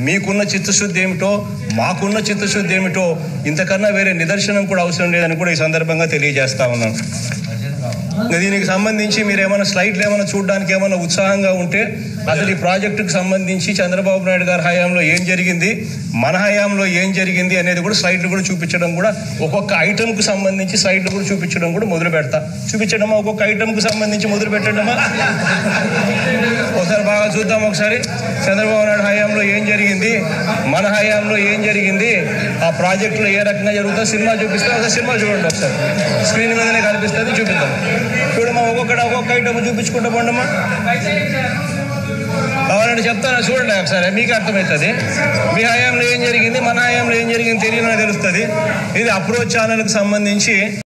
మీకున్న చిత్తశుద్ధి ఏమిటో మాకున్న చిత్తశుద్ధి ఏమిటో ఇంతకన్నా వేరే నిదర్శనం కూడా అవసరం లేదని కూడా ఈ సందర్భంగా తెలియజేస్తా ఉన్నాను ఇంకా దీనికి సంబంధించి మీరు ఏమైనా స్లైడ్లు ఏమైనా చూడడానికి ఏమైనా ఉత్సాహంగా ఉంటే అసలు ఈ ప్రాజెక్టుకు సంబంధించి చంద్రబాబు నాయుడు గారి హయాంలో ఏం జరిగింది మన హయాంలో ఏం జరిగింది అనేది కూడా స్లైడ్లు కూడా చూపించడం కూడా ఒక్కొక్క ఐటమ్కు సంబంధించి స్లైడ్లు కూడా చూపించడం కూడా మొదలు పెడతా చూపించడమా ఒక్కొక్క ఐటమ్కు సంబంధించి మొదలు పెట్టడమా ఒకసారి బాగా చూద్దాం ఒకసారి చంద్రబాబు నాయుడు హయాంలో ఏం జరిగింది మన హయాంలో ఏం జరిగింది ఆ ప్రాజెక్టులో ఏ రకంగా జరుగుతుందో సినిమా చూపిస్తే ఒకసారి సినిమా చూడండి ఒకసారి స్క్రీన్ మీదనే కనిపిస్తుంది చూపిద్దాం చూడమ్మా ఒక్కొక్కటి ఒక్కొక్క ఐటమ్ చూపించుకుంటూ పోండమ్మా కావాలంటే చెప్తాను చూడండి ఒకసారి మీకు అర్థమవుతుంది మీ హయాంలో ఏం జరిగింది మన హయాంలో ఏం జరిగింది తెలియని తెలుస్తుంది ఇది అప్రోచ్ ఛానల్కి సంబంధించి